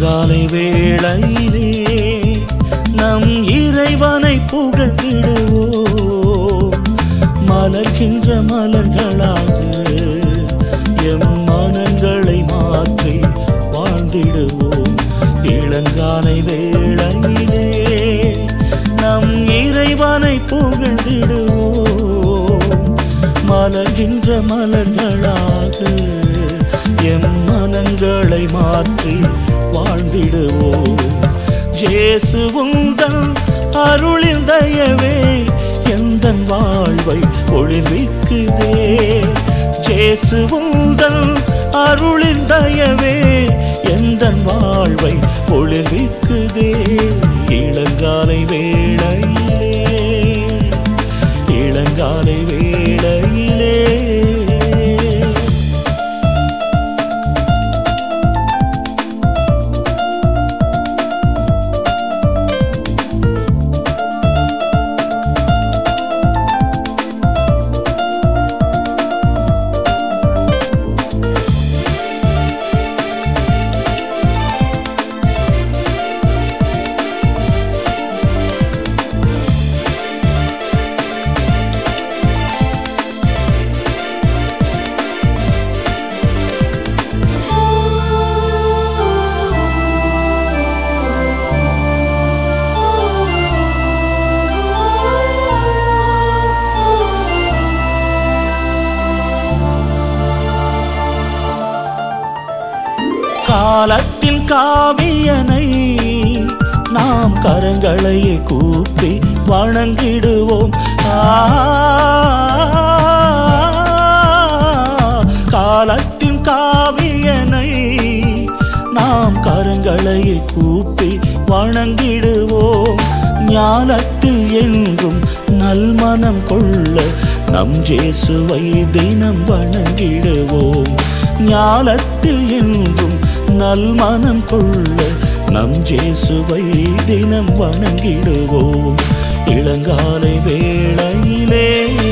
இளங்காலை வேளையிலே நம் இறைவனை புகழ்ந்திடுவோம் மலர்கின்ற மலர்களாக எம் மனங்களை மாற்றி வாழ்ந்திடுவோம் இளங்காலை வேளையிலே நம் இறைவனை புகழ்ந்திடுவோம் மலர்கின்ற மலர்களாக எம் மனங்களை மாற்றி வாழ்ந்திடுவோம் ஜேசுவுந்தன் அருளில் தயவே எந்தன் வாழ்வை ஒளிர்விக்குதே ஜேசுவுந்தன் அருளின் தயவே எந்தன் வாழ்வை ஒளிர்விக்குதே இளங்காலை வேளையிலே இளங்காலை வேளையிலே காலத்தின் காவியனை நாம் கரங்களையே கூப்பி வணங்கிடுவோம் ஆ, காலத்தின் காவியனை நாம் கரங்களையே கூப்பி வணங்கிடுவோம் ஞானத்தில் என்றும் நல்மனம் கொள்ள நம் ஜேசுவை தினம் வணங்கிடுவோம் ஞானத்தில் என்றும் நல்மனம் கொள்ள நம் ஜேசுவை தினம் வணங்கிடுவோம் இளங்காலை வேளையிலே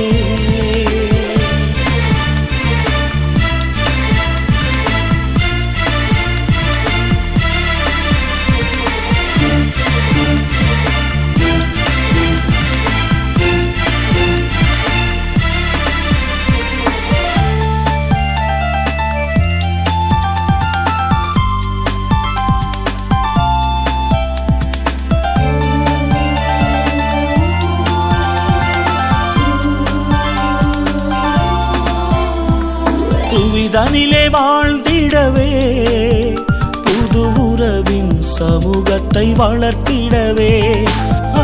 புவிதனிலே வாழ்ந்திடவே புது உறவின் சமூகத்தை வளர்த்திடவே ஆ,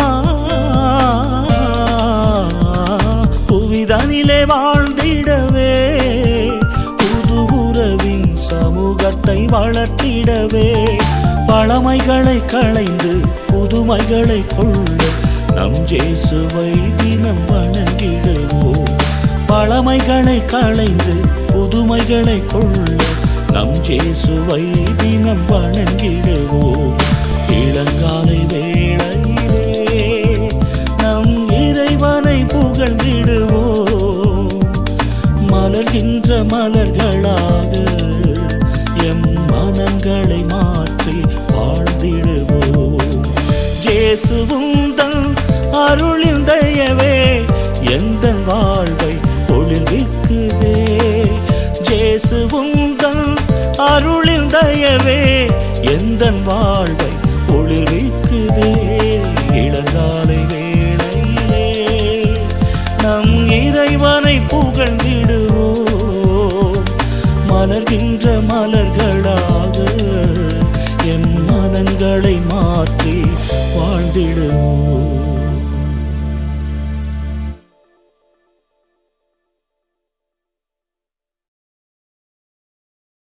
புவிதனிலே வாழ்ந்திடவே புது உறவின் சமூகத்தை வளர்த்திடவே பழமைகளை களைந்து புதுமைகளை கொள்ள நம் ஜேசுவை தினம் வணங்கிடுவோம் பழமைகளை களைந்து புதுமைகளை கொள்ள நம் ஜேசுவை தினம் வணங்கிடுவோம் இளங்காலை வேளையிலே நம் இறைவனை புகழ்ந்திடுவோம் மலர்கின்ற மலர்களாக எம் மனங்களை மாற்றி வாழ்ந்திடுவோம் ஜேசுவுந்தன் அருளின் தயவே எந்த வாழ்வை ஒளிர்விக்குதே ஜேசுவுந்தன் அருளின் தயவே எந்த வாழ்வை ஒளிர்விக்குதே இளங்காலை வேளையிலே நம் இறைவனை புகழ்ந்திடுவோம் மலர்கின்ற மலர்களாக என் மனங்களை மாற்றி வாழ்ந்திடுவோம்